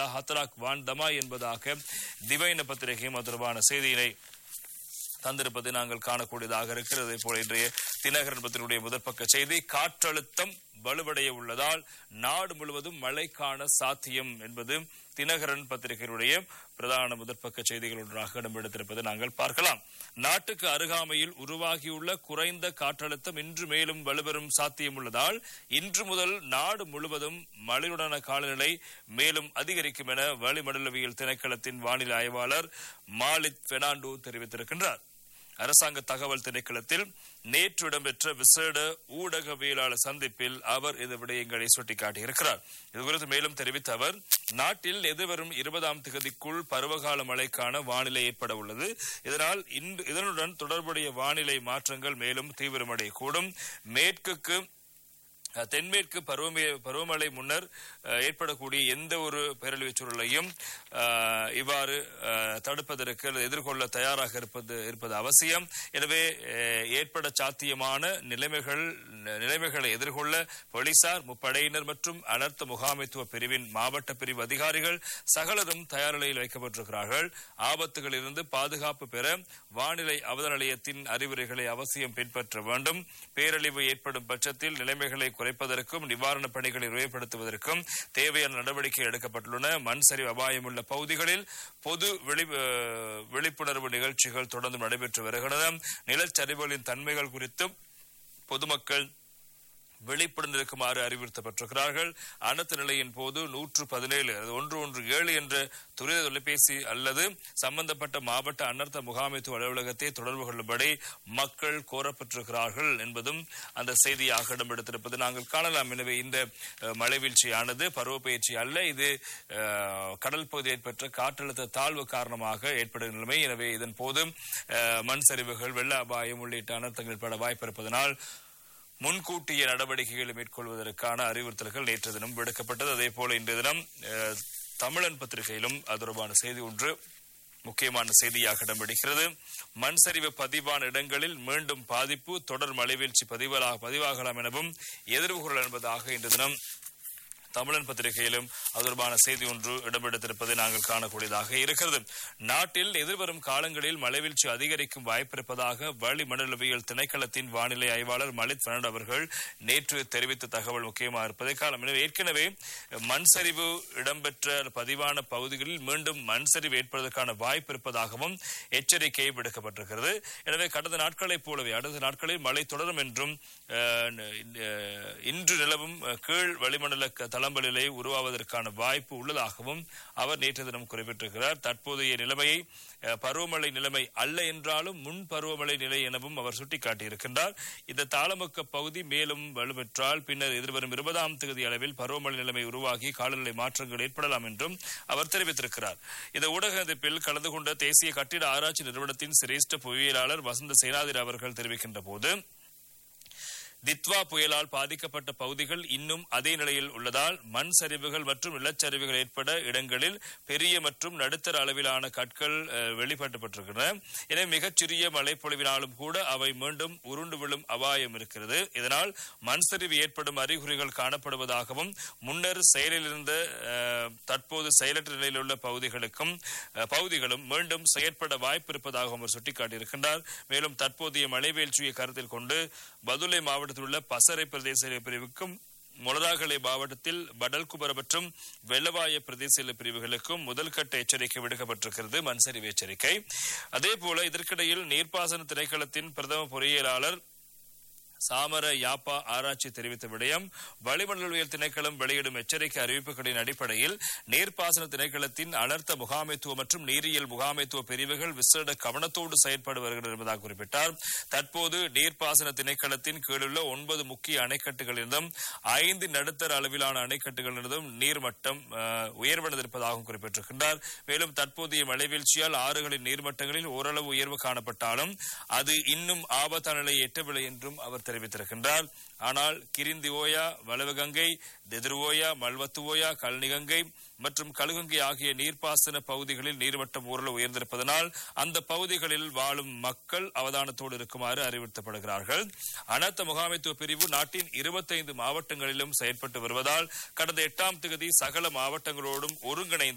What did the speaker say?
ஹத்தராக் வான் தமாய் என்பதாக திவைன பத்திரிகையும் அது தொடர்பான செய்தியினை தந்திருப்பதை நாங்கள் காணக்கூடியதாக இருக்கிறது அதே போல இன்றைய தினகரன் பத்திரிகையுடைய முதற்பக்க செய்தி காற்றழுத்தம் வலுவடைய உள்ளதால் நாடு முழுவதும் மழைக்கான சாத்தியம் என்பது தினகரன் பத்திரிகையுடைய பிரதான முதற்பக்க செய்திகள் ஒன்றாக இடம்பெடுத்திருப்பதை நாங்கள் பார்க்கலாம் நாட்டுக்கு அருகாமையில் உருவாகியுள்ள குறைந்த காற்றழுத்தம் இன்று மேலும் வலுப்பெறும் சாத்தியம் உள்ளதால் இன்று முதல் நாடு முழுவதும் மழையுடனான காலநிலை மேலும் அதிகரிக்கும் என வளிமண்டலவியல் திணைக்களத்தின் வானிலை ஆய்வாளர் மாலித் பெர்னாண்டோ தெரிவித்திருக்கின்றார் அரசாங்க தகவல் திணைக்களத்தில் நேற்று இடம்பெற்ற விசேட ஊடகவியலாளர் சந்திப்பில் அவர் இந்த விடயங்களை சுட்டிக்காட்டியிருக்கிறார் இதுகுறித்து மேலும் தெரிவித்த அவர் நாட்டில் எதிர்வரும் இருபதாம் திகதிக்குள் பருவகால மழைக்கான வானிலை ஏற்பட உள்ளது இதனால் இன்று இதனுடன் தொடர்புடைய வானிலை மாற்றங்கள் மேலும் தீவிரமடையக்கூடும் மேற்குக்கு அஹ், தென்மேற்கு பருவமே பருவமழை முன்னர் அஹ், ஏற்படக்கூடிய எந்த ஒரு பேரழிவு சூழலையும் அஹ், இவ்வாறு அஹ், தடுப்பதற்கு அல்லது எதிர்கொள்ள தயாராக இருப்பது இருப்பது அவசியம் எனவே அஹ், ஏற்பட சாத்தியமான நிலைமைகள் நிலைமைகளை எதிர்கொள்ள போலீசார் முப்படையினர் மற்றும் அனர்த்த முகாமைத்துவ பிரிவின் மாவட்ட பிரிவு அதிகாரிகள் சகலரும் தயார் நிலையில் வைக்கப்பட்டிருக்கிறார்கள் ஆபத்துகளிலிருந்து பாதுகாப்பு பெற வானிலை அவதார நிலையத்தின் அறிவுரைகளை அவசியம் பின்பற்ற வேண்டும் பேரழிவு ஏற்படும் பட்சத்தில் நிலைமைகளை குறைப்பதற்கும் நிவாரணப் பணிகளை விரைவுபடுத்துவதற்கும் தேவையான நடவடிக்கை எடுக்கப்பட்டுள்ளன மண் சரிவு அபாயம் உள்ள பகுதிகளில் பொது விழி- அஹ், விழிப்புணர்வு நிகழ்ச்சிகள் தொடர்ந்து நடைபெற்று வருகின்றன நிலச்சரிவுகளின் தன்மைகள் குறித்தும் பொதுமக்கள் விழிப்புடன் இருக்குமாறு அறிவுறுத்தப்பட்டிருக்கிறார்கள் அனர்த்த நிலையின் போது நூற்று பதினேழு ஒன்று ஒன்று ஏழு என்ற துரித தொலைபேசி அல்லது சம்பந்தப்பட்ட மாவட்ட அனர்த்த முகாமைத்துவ அலுவலகத்தை தொடர்பு கொள்ளும்படி மக்கள் கோரப்பட்டிருக்கிறார்கள் என்பதும் அந்த செய்தியாக இடம்பெடுத்திருப்பது நாங்கள் காணலாம் எனவே இந்த அஹ், மழைவீழ்ச்சியானது பருவப்பெயர்ச்சி அல்ல இது அஹ், கடல் பகுதியில் ஏற்பட்ட காற்றழுத்த தாழ்வு காரணமாக ஏற்படும் நிலைமை எனவே இதன் போது அஹ், மண் சரிவுகள் வெள்ள அபாயம் உள்ளிட்ட அனர்த்தங்கள் ஏற்பட வாய்ப்பு இருப்பதனால் முன்கூட்டிய நடவடிக்கைகளை மேற்கொள்வதற்கான அறிவுறுத்தல்கள் நேற்று தினம் விடுக்கப்பட்டது அதே போல இன்றைய தினம் அஹ், தமிழன் பத்திரிகையிலும் அது தொடர்பான செய்தி ஒன்று முக்கியமான செய்தியாக இடம்பெறுகிறது மண் சரிவு பதிவான இடங்களில் மீண்டும் பாதிப்பு தொடர் மழைவீழ்ச்சி பதிவாக பதிவாகலாம் எனவும் எதிர்வு கூறல் என்பதாக இன்று தினம் தமிழன் பத்திரிகையிலும் அது தொடர்பான செய்தி ஒன்று இடம்பெடுத்திருப்பதை நாங்கள் காணக்கூடியதாக இருக்கிறது நாட்டில் எதிர்வரும் காலங்களில் மழைவீழ்ச்சி அதிகரிக்கும் வாய்ப்பிருப்பதாக வளிமண்டலவியல் திணைக்களத்தின் வானிலை ஆய்வாளர் மலித் பெர்னாண்டோ அவர்கள் நேற்று தெரிவித்த தகவல் முக்கியமாக இருப்பதை காலம் எனவே ஏற்கனவே மண் சரிவு இடம்பெற்ற பதிவான பகுதிகளில் மீண்டும் மண் சரிவு ஏற்படுவதற்கான வாய்ப்பு இருப்பதாகவும் எச்சரிக்கை விடுக்கப்பட்டிருக்கிறது எனவே கடந்த நாட்களைப் போலவே அடுத்த நாட்களில் மழை தொடரும் என்றும் அஹ், அஹ், இன்று நிலவும் அஹ், கீழ் வளிமண்டல க- தளம்பலிலை உருவாவதற்கான வாய்ப்பு உள்ளதாகவும் அவர் நேற்று தினம் குறிப்பிட்டிருக்கிறார் தற்போதைய நிலைமையை அஹ், பருவமழை நிலைமை அல்ல என்றாலும் முன் பருவமழை நிலை எனவும் அவர் சுட்டிக்காட்டியிருக்கின்றார் இந்த தாளமுக்க பகுதி மேலும் வலுப்பெற்றால் பின்னர் எதிர்வரும் இருபதாம் தேதி அளவில் பருவமழை நிலைமை உருவாகி காலநிலை மாற்றங்கள் ஏற்படலாம் என்றும் அவர் தெரிவித்திருக்கிறார் இந்த ஊடக சந்திப்பில் கலந்து கொண்ட தேசிய கட்டிட ஆராய்ச்சி நிறுவனத்தின் சிரேஷ்ட புவியியலாளர் வசந்த சேனாதிரி அவர்கள் தெரிவிக்கின்ற போது தித்வா புயலால் பாதிக்கப்பட்ட பகுதிகள் இன்னும் அதே நிலையில் உள்ளதால் மண் சரிவுகள் மற்றும் நிலச்சரிவுகள் ஏற்பட இடங்களில் பெரிய மற்றும் நடுத்தர அளவிலான கற்கள் அஹ், வெளிப்படுத்தப்பட்டிருக்கின்றன எனவே மிகச்சிறிய மழைப்பொழிவினாலும் கூட அவை மீண்டும் உருண்டு விழும் அபாயம் இருக்கிறது இதனால் மண் சரிவு ஏற்படும் அறிகுறிகள் காணப்படுவதாகவும் முன்னர் செயலில் இருந்த அஹ், தற்போது செயலற்ற நிலையில் உள்ள பகுதிகளுக்கும் அஹ், பகுதிகளும் மீண்டும் செயற்பட வாய்ப்பு இருப்பதாகவும் அவர் சுட்டிக்காட்டியிருக்கின்றார் மேலும் தற்போதைய மழை வீழ்ச்சியை கருத்தில் கொண்டு பதுளை மாவட்டத்தில் உள்ள பசறை பிரதேச பிரிவுக்கும் மொளராகலை மாவட்டத்தில் படல்குபர மற்றும் வெள்ளவாய பிரதேச பிரிவுகளுக்கும் முதல் கட்ட எச்சரிக்கை விடுக்கப்பட்டிருக்கிறது மண்சரிவு எச்சரிக்கை அதே போல இதற்கிடையில் நீர்ப்பாசன திணைக்களத்தின் பிரதம பொறியியலாளர் சாமர யாப்பா ஆராய்ச்சி தெரிவித்த விடயம் வளிமண்டலவியல் திணைக்களம் வெளியிடும் எச்சரிக்கை அறிவிப்புகளின் அடிப்படையில் நீர்ப்பாசன திணைக்களத்தின் அனர்த்த முகாமைத்துவ மற்றும் நீரியல் முகாமைத்துவ பிரிவுகள் விசேட கவனத்தோடு செயற்பட்டு வருகிறது என்பதாக குறிப்பிட்டார் தற்போது நீர்ப்பாசன திணைக்களத்தின் கீழுள்ள ஒன்பது முக்கிய அணைக்கட்டுகளிலிருந்தும் ஐந்து நடுத்தர அளவிலான அணைக்கட்டுகளிலிருந்தும் நீர்மட்டம் அஹ், உயர்வடைந்திருப்பதாகவும் குறிப்பிட்டிருக்கின்றார் மேலும் தற்போதைய மழைவீழ்ச்சியால் ஆறுகளின் நீர்மட்டங்களில் ஓரளவு உயர்வு காணப்பட்டாலும் அது இன்னும் ஆபத்தான நிலையை எட்டவில்லை என்றும் அவர் தெரிவித்திருக்கின்றார் ஆனால் கிரிந்தி ஓயா வளவகங்கை தெதிர்வோயா மல்வத்துவோயா கல்னிகங்கை மற்றும் கழுகங்கை ஆகிய நீர்ப்பாசன பகுதிகளில் நீர்மட்டம் ஓரளவு உயர்ந்திருப்பதனால் அந்த பகுதிகளில் வாழும் மக்கள் அவதானத்தோடு இருக்குமாறு அறிவுறுத்தப்படுகிறார்கள் அனர்த்த முகாமைத்துவ பிரிவு நாட்டின் இருபத்தைந்து மாவட்டங்களிலும் செயற்பட்டு வருவதால் கடந்த எட்டாம் தேதி சகல மாவட்டங்களோடும் ஒருங்கிணைந்து